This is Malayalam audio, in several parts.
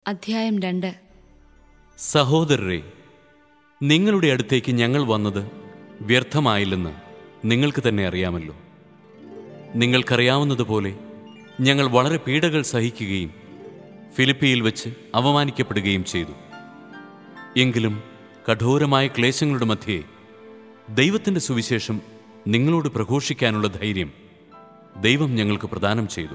അധ്യായം രണ്ട് സഹോദരരെ നിങ്ങളുടെ അടുത്തേക്ക് ഞങ്ങൾ വന്നത് വ്യർത്ഥമായില്ലെന്ന് നിങ്ങൾക്ക് തന്നെ അറിയാമല്ലോ നിങ്ങൾക്കറിയാവുന്നതുപോലെ ഞങ്ങൾ വളരെ പീഡകൾ സഹിക്കുകയും ഫിലിപ്പിയിൽ വെച്ച് അവമാനിക്കപ്പെടുകയും ചെയ്തു എങ്കിലും കഠോരമായ ക്ലേശങ്ങളുടെ മധ്യേ ദൈവത്തിൻ്റെ സുവിശേഷം നിങ്ങളോട് പ്രഘോഷിക്കാനുള്ള ധൈര്യം ദൈവം ഞങ്ങൾക്ക് പ്രദാനം ചെയ്തു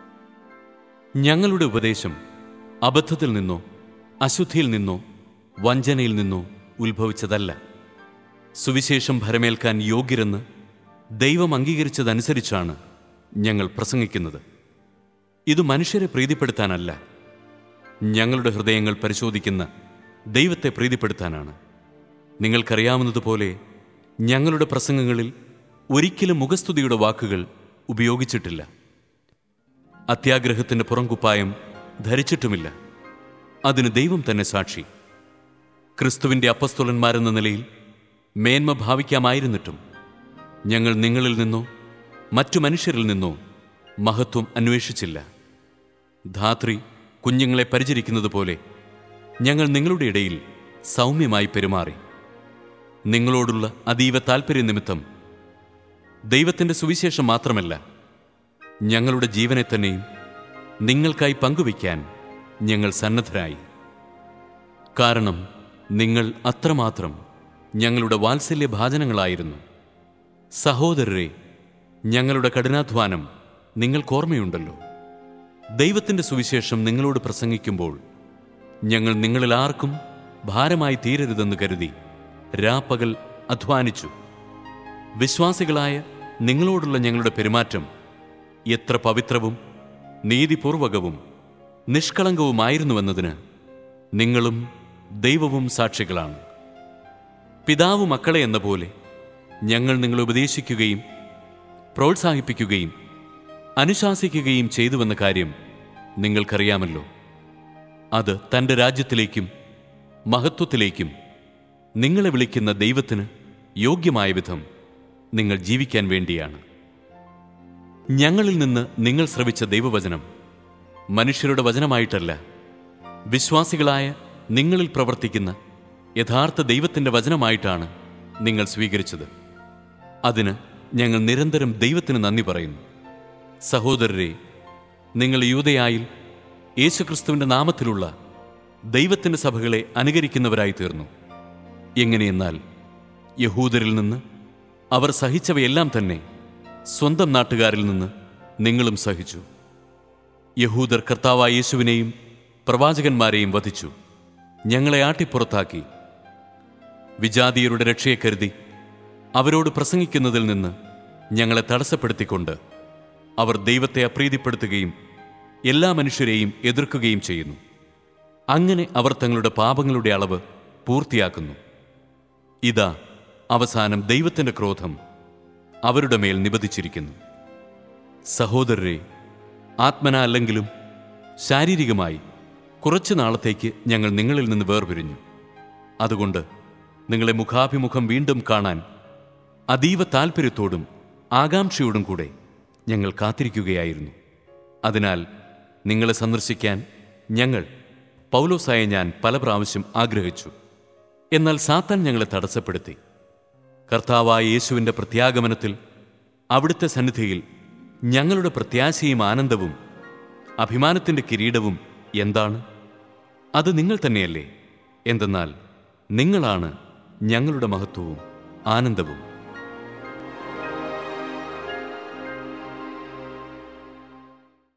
ഞങ്ങളുടെ ഉപദേശം അബദ്ധത്തിൽ നിന്നോ അശുദ്ധിയിൽ നിന്നോ വഞ്ചനയിൽ നിന്നോ ഉത്ഭവിച്ചതല്ല സുവിശേഷം ഭരമേൽക്കാൻ യോഗ്യരെന്ന് ദൈവം അംഗീകരിച്ചതനുസരിച്ചാണ് ഞങ്ങൾ പ്രസംഗിക്കുന്നത് ഇത് മനുഷ്യരെ പ്രീതിപ്പെടുത്താനല്ല ഞങ്ങളുടെ ഹൃദയങ്ങൾ പരിശോധിക്കുന്ന ദൈവത്തെ പ്രീതിപ്പെടുത്താനാണ് നിങ്ങൾക്കറിയാവുന്നതുപോലെ ഞങ്ങളുടെ പ്രസംഗങ്ങളിൽ ഒരിക്കലും മുഖസ്തുതിയുടെ വാക്കുകൾ ഉപയോഗിച്ചിട്ടില്ല അത്യാഗ്രഹത്തിന്റെ പുറംകുപ്പായം ധരിച്ചിട്ടുമില്ല അതിന് ദൈവം തന്നെ സാക്ഷി ക്രിസ്തുവിന്റെ അപ്പസ്തുലന്മാരെന്ന നിലയിൽ മേന്മ ഭാവിക്കാമായിരുന്നിട്ടും ഞങ്ങൾ നിങ്ങളിൽ നിന്നോ മറ്റു മനുഷ്യരിൽ നിന്നോ മഹത്വം അന്വേഷിച്ചില്ല ധാത്രി കുഞ്ഞുങ്ങളെ പരിചരിക്കുന്നത് പോലെ ഞങ്ങൾ നിങ്ങളുടെ ഇടയിൽ സൗമ്യമായി പെരുമാറി നിങ്ങളോടുള്ള അതീവ താൽപ്പര്യ നിമിത്തം ദൈവത്തിൻ്റെ സുവിശേഷം മാത്രമല്ല ഞങ്ങളുടെ ജീവനെ തന്നെയും നിങ്ങൾക്കായി പങ്കുവയ്ക്കാൻ ഞങ്ങൾ സന്നദ്ധരായി കാരണം നിങ്ങൾ അത്രമാത്രം ഞങ്ങളുടെ വാത്സല്യ ഭാജനങ്ങളായിരുന്നു സഹോദരരെ ഞങ്ങളുടെ കഠിനാധ്വാനം നിങ്ങൾക്കോർമ്മയുണ്ടല്ലോ ദൈവത്തിൻ്റെ സുവിശേഷം നിങ്ങളോട് പ്രസംഗിക്കുമ്പോൾ ഞങ്ങൾ നിങ്ങളിൽ ആർക്കും ഭാരമായി തീരരുതെന്ന് കരുതി രാപ്പകൽ അധ്വാനിച്ചു വിശ്വാസികളായ നിങ്ങളോടുള്ള ഞങ്ങളുടെ പെരുമാറ്റം എത്ര പവിത്രവും നീതിപൂർവകവും നിഷ്കളങ്കവുമായിരുന്നുവെന്നതിന് നിങ്ങളും ദൈവവും സാക്ഷികളാണ് പിതാവ് മക്കളെ എന്ന പോലെ ഞങ്ങൾ നിങ്ങളെ ഉപദേശിക്കുകയും പ്രോത്സാഹിപ്പിക്കുകയും അനുശാസിക്കുകയും ചെയ്തുവെന്ന കാര്യം നിങ്ങൾക്കറിയാമല്ലോ അത് തൻ്റെ രാജ്യത്തിലേക്കും മഹത്വത്തിലേക്കും നിങ്ങളെ വിളിക്കുന്ന ദൈവത്തിന് യോഗ്യമായ വിധം നിങ്ങൾ ജീവിക്കാൻ വേണ്ടിയാണ് ഞങ്ങളിൽ നിന്ന് നിങ്ങൾ ശ്രവിച്ച ദൈവവചനം മനുഷ്യരുടെ വചനമായിട്ടല്ല വിശ്വാസികളായ നിങ്ങളിൽ പ്രവർത്തിക്കുന്ന യഥാർത്ഥ ദൈവത്തിൻ്റെ വചനമായിട്ടാണ് നിങ്ങൾ സ്വീകരിച്ചത് അതിന് ഞങ്ങൾ നിരന്തരം ദൈവത്തിന് നന്ദി പറയുന്നു സഹോദരരെ നിങ്ങൾ യൂതയായിൽ യേശുക്രിസ്തുവിൻ്റെ നാമത്തിലുള്ള ദൈവത്തിൻ്റെ സഭകളെ അനുകരിക്കുന്നവരായി തീർന്നു എങ്ങനെയെന്നാൽ യഹൂദരിൽ നിന്ന് അവർ സഹിച്ചവയെല്ലാം തന്നെ സ്വന്തം നാട്ടുകാരിൽ നിന്ന് നിങ്ങളും സഹിച്ചു യഹൂദർ കർത്താവായ യേശുവിനെയും പ്രവാചകന്മാരെയും വധിച്ചു ഞങ്ങളെ ആട്ടിപ്പുറത്താക്കി വിജാതീയരുടെ രക്ഷയെ കരുതി അവരോട് പ്രസംഗിക്കുന്നതിൽ നിന്ന് ഞങ്ങളെ തടസ്സപ്പെടുത്തിക്കൊണ്ട് അവർ ദൈവത്തെ അപ്രീതിപ്പെടുത്തുകയും എല്ലാ മനുഷ്യരെയും എതിർക്കുകയും ചെയ്യുന്നു അങ്ങനെ അവർ തങ്ങളുടെ പാപങ്ങളുടെ അളവ് പൂർത്തിയാക്കുന്നു ഇതാ അവസാനം ദൈവത്തിൻ്റെ ക്രോധം അവരുടെ മേൽ നിബന്ധിച്ചിരിക്കുന്നു സഹോദരരെ ആത്മന അല്ലെങ്കിലും ശാരീരികമായി കുറച്ചു നാളത്തേക്ക് ഞങ്ങൾ നിങ്ങളിൽ നിന്ന് വേർപിരിഞ്ഞു അതുകൊണ്ട് നിങ്ങളെ മുഖാഭിമുഖം വീണ്ടും കാണാൻ അതീവ താൽപ്പര്യത്തോടും ആകാംക്ഷയോടും കൂടെ ഞങ്ങൾ കാത്തിരിക്കുകയായിരുന്നു അതിനാൽ നിങ്ങളെ സന്ദർശിക്കാൻ ഞങ്ങൾ പൗലോസായ ഞാൻ പല പ്രാവശ്യം ആഗ്രഹിച്ചു എന്നാൽ സാത്താൻ ഞങ്ങളെ തടസ്സപ്പെടുത്തി കർത്താവായ യേശുവിൻ്റെ പ്രത്യാഗമനത്തിൽ അവിടുത്തെ സന്നിധിയിൽ ഞങ്ങളുടെ പ്രത്യാശയും ആനന്ദവും അഭിമാനത്തിൻ്റെ കിരീടവും എന്താണ് അത് നിങ്ങൾ തന്നെയല്ലേ എന്തെന്നാൽ നിങ്ങളാണ് ഞങ്ങളുടെ മഹത്വവും ആനന്ദവും